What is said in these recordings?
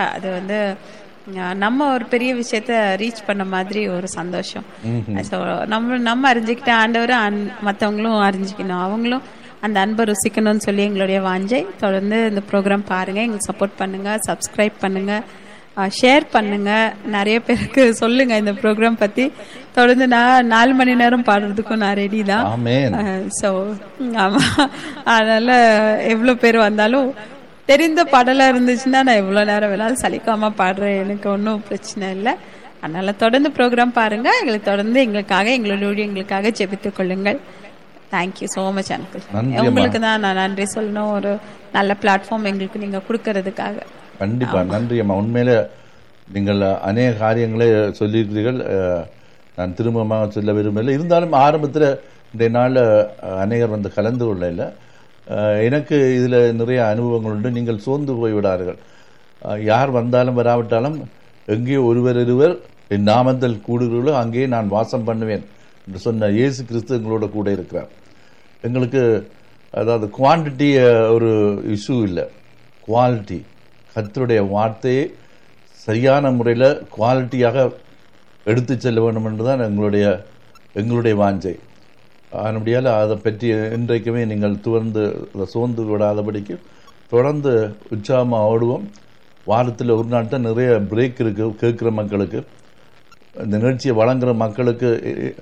அது வந்து அஹ், நம்ம ஒரு பெரிய விஷயத்த ரீச் பண்ண மாதிரி ஒரு சந்தோஷம் ஸோ நம்ம நம்ம அறிஞ்சுக்கிட்ட ஆண்டவரும் மற்றவங்களும் அறிஞ்சிக்கணும் அவங்களும் அந்த அன்பை ருசிக்கணும்னு சொல்லி எங்களுடைய வாஞ்சை தொடர்ந்து இந்த ப்ரோக்ராம் பாருங்க எங்களுக்கு சப்போர்ட் பண்ணுங்க சப்ஸ்கிரைப் பண்ணுங்க ஷேர் பண்ணுங்க நிறைய பேருக்கு சொல்லுங்க இந்த ப்ரோக்ராம் பத்தி தொடர்ந்து நான் நாலு மணி நேரம் பாடுறதுக்கும் நான் ரெடி தான் ஆமென் ஸோ ஆமா அதனால எவ்வளோ பேர் வந்தாலும் தெரிந்த பாடலா இருந்துச்சுன்னா நான் எவ்வளோ நேரம் வேணாலும் சலிக்காம பாடுறேன் எனக்கு ஒன்றும் பிரச்சனை இல்லை அதனால தொடர்ந்து ப்ரோக்ராம் பாருங்க எங்களுக்கு தொடர்ந்து எங்களுக்காக எங்களுடைய எங்களுக்காக ஜெபித்துக் கொள்ளுங்கள் தேங்க்யூ ஸோ மச் அங்கிள் நன்றி அம்மா. உங்களுக்கு தான் நான் நன்றி சொல்லணும் ஒரு நல்ல பிளாட்ஃபார்ம் எங்களுக்கு நீங்க கொடுக்கறதுக்காக கண்டிப்பா நன்றி அம்மா உண்மையில நீங்கள் அநேக காரியங்களை சொல்லியிருக்கிறீர்கள் அஹ், நான் திரும்பமாக சொல்ல விரும்பவில்லை இருந்தாலும் ஆரம்பத்தில் இன்றைய நாளில் அநேகர் வந்து கலந்து கொள்ள இல்லை அஹ், எனக்கு இதில் நிறைய அனுபவங்கள் உண்டு நீங்கள் சோர்ந்து போய்விடார்கள் அஹ், யார் வந்தாலும் வராவிட்டாலும் எங்கே ஒருவர் இருவர் என் நாமத்தில் கூடுகிறீர்களோ அங்கே நான் வாசம் பண்ணுவேன் என்று சொன்ன இயேசு கிறிஸ்து எங்களோட கூட இருக்கிறார் எங்களுக்கு அதாவது குவான்டிட்டி ஒரு இஷ்யூ இல்லை குவாலிட்டி கர்த்தருடைய வார்த்தையை சரியான முறையில் குவாலிட்டியாக எடுத்து செல்ல வேண்டும் என்றுதான் எங்களுடைய எங்களுடைய வாஞ்சை அதனுடையால் அதை பற்றி இன்றைக்குமே நீங்கள் துவர்ந்து அதை சோர்ந்து விடாதபடிக்கு தொடர்ந்து உற்சாகமாக ஓடுவோம் வாரத்தில் ஒரு நாள் தான் நிறைய பிரேக் இருக்கு கேட்குற மக்களுக்கு இந்த நிகழ்ச்சியை வழங்குற மக்களுக்கு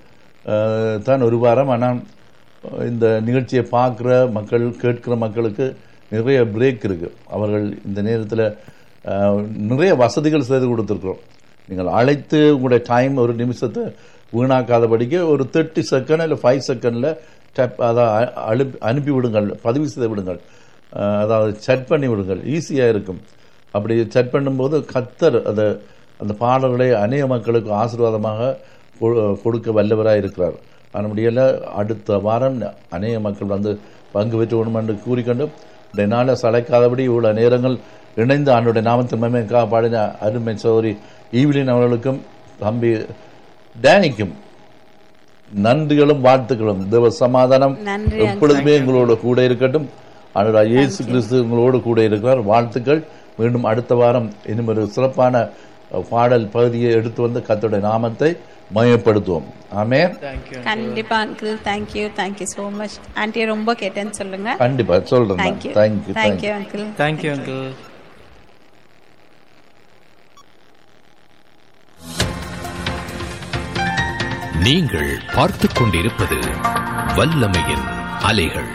அஹ், தான் ஒரு வாரம் ஆனால் இந்த நிகழ்ச்சியை பார்க்குற மக்கள் கேட்கிற மக்களுக்கு நிறைய பிரேக் இருக்கு அவர்கள் இந்த நேரத்தில் நிறைய வசதிகள் செய்து கொடுத்துருக்குறோம் நீங்கள் அழைத்து உங்களுடைய டைம் ஒரு நிமிஷத்தை வீணாக்காதபடிக்கு ஒரு தேர்ட்டி செகண்ட் இல்லை ஃபைவ் செகண்டில் டப் அதை அ- அனுப்பி அனுப்பி விடுங்கள் பதிவு செய்து விடுங்கள் அஹ், அதாவது செட் பண்ணி விடுங்கள் ஈஸியாக இருக்கும் அப்படி செட் பண்ணும்போது கத்தர் அதை அந்த பாடல்களை அநேக மக்களுக்கு ஆசீர்வாதமாக கொ- கொடுக்க வல்லவராக இருக்கிறார் அதனுடைய அடுத்த வாரம் அநேக மக்கள் வந்து பங்கு பெற்று வேணும் என்று கூறிக்கொண்டு இந்த நாளை சளைக்காதபடி இவ்வளவு நேரங்கள் இணைந்து ஆண்டுடைய நாமத்தின் மேமைக்காக பாடின அருமை சௌரி ஈவிலின் அவர்களுக்கும் தம்பி டேனிக்கும் நன்றிகளும் வாழ்த்துக்களும் தேவ சமாதானம் நன்றி எப்பொழுதுமே எங்களோட கூட இருக்கட்டும் ஆண்டவராக இயேசு கிறிஸ்து எங்களோடு கூட இருக்கிறார் வாழ்த்துக்கள் மீண்டும் அடுத்த வாரம் இன்னும் ஒரு சிறப்பான அஹ், பாடல் பகுதியை எடுத்து வந்து கர்த்தருடைய நாமத்தை மயப்படுத்துவோம் ஆமே கண்டிப்பா uncle thank you thank you so much aunty ரொம்ப கேட்டேன்னு சொல்லுங்க கண்டிப்பா சொல்றேன் thank you thank you thank you uncle thank you uncle நீங்கள் பார்த்துக் கொண்டிருப்பது வல்லமையின் அலைகள்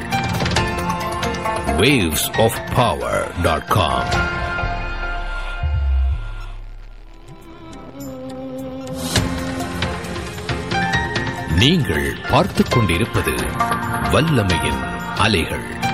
waves of power.com நீங்கள் பார்த்துக் கொண்டிருப்பது வல்லமையின் அலைகள்